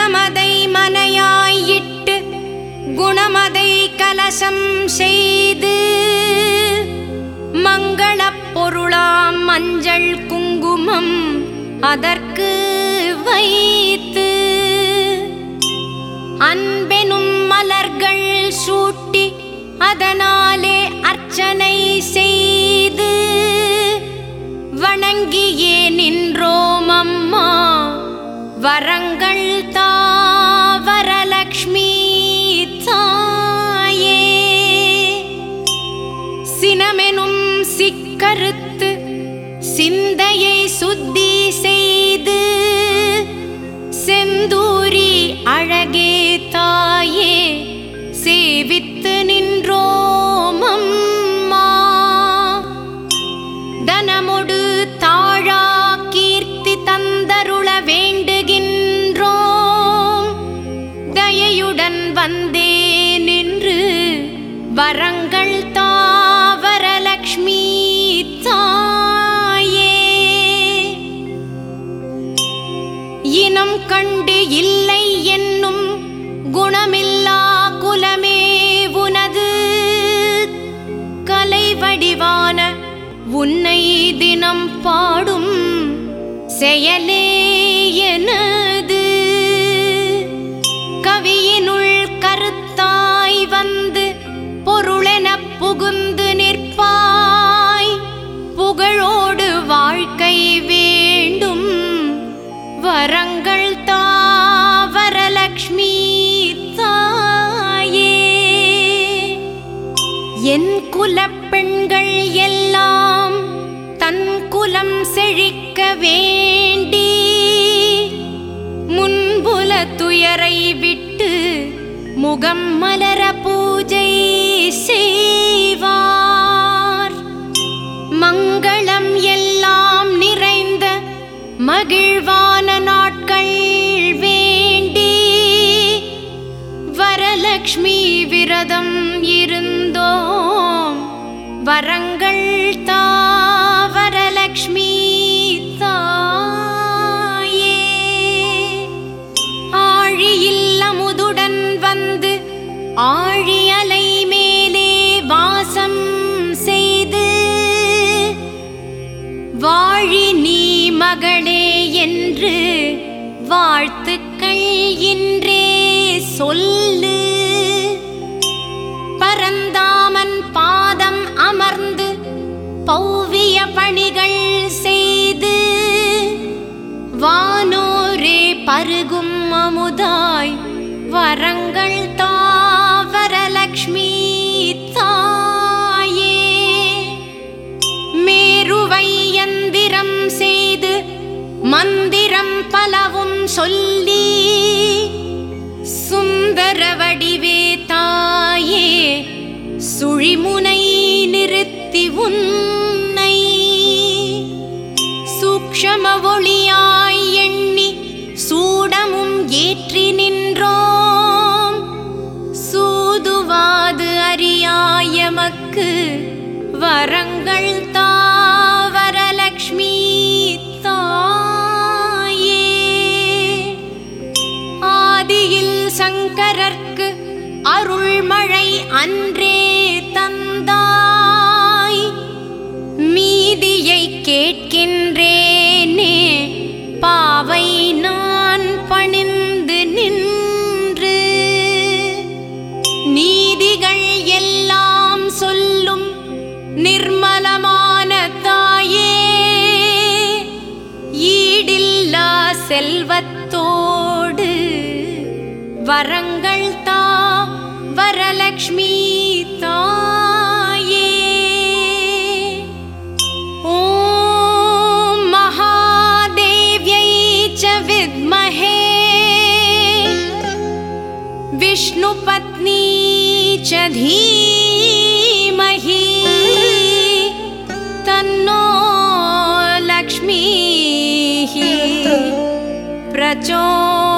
மணமதை மனையாயிட்டு குணமதை கலசம் செய்து மங்களப் பொருளாம் மஞ்சள் குங்குமம் அதற்கு வைத்து அன்பெனும் மலர்கள் சூட்டி அதனாலே அர்ச்சனை செய்து வணங்கியே நின்றோம் அம்மா வரங்கள் தாவரலக்ஷ்மி தாயே சினமெனும் சிக்கறுத்து சிந்தையை சுத்தி செய்து செந்தூரி அழகே தாயே சேவித்து நின்றோம் அம்மா தனமொடு தாழா கீர்த்தி தந்தருள வேண்டுகின்றோம் தயையுடன் வந்தே நின்று வரங்கள் தாவரலக்ஷ்மி தாயே இனம் கண்டு இல்லை என்னும் குணமில்லா குலமே உனது கலை வடிவான உன்னை தினம் பாடும் செயலே எனது கவியினுள் கருத்தாய் வந்து பொருளெனப் புகுந்து நிற்பாய் புகழோடு வாழ்க்கை வேண்டும் வரங்கள் தாவரலக்ஷ்மி தாயே என் குலப்பெண்கள் எல்லாம் தன் குலம் செழிக்க வேண்டி முன்புல துயரை விட்டு முகம் மலர பூஜை செய்வார் மங்களம் எல்லாம் நிறைந்த மகிழ்வான நாட்கள் வேண்டி வரலக்ஷ்மி விரதம் இருந்தோம் வரங்கள் தாவரலக்ஷ்மி தாயே ஆழியில் அமுதுடன் வந்து ஆழி அலை மேலே வாசம் செய்து வாழி நீ மகளே என்று வாழ்த்துக்கள் இன்றே சொல்லு பரந்தாமன் பாதம் அமர்ந்து பௌவிய பணிகள் செய்து வானோரே பருகும் அமுதாய் வரங்கள் தாவரலக்ஷ்மி தாயே மேருவை யந்திரம் செய்து மந்திரம் பலவும் சொல்லி சுந்தர வடிவே தாயே சுழிமுனை நிறுத்தி உன்னை சூக்ஷம ஒளியாய் எண்ணி சூடமும் ஏற்றி நின்றோம் சூதுவாது அறியாயமக்கு வரங்கள் தாவரலக்ஷ்மி தாயே ஆதியில் சங்கரர்க்கு அருள்மழை அன்றே தந்தாய் மீதியை கேட்கின்றேனே பாவை நான் பணிந்து நின்று நீதிகள் எல்லாம் சொல்லும் நிர்மலமான தாயே ஈடில்லா செல்வத்தோடு வரங்கள் தா வரலக்ஷ்மி தாயே ॐ महादेव्यै च विद्महे विष्णुपत्नी च धीमहि तन्नो लक्ष्मीः प्रचोदयात्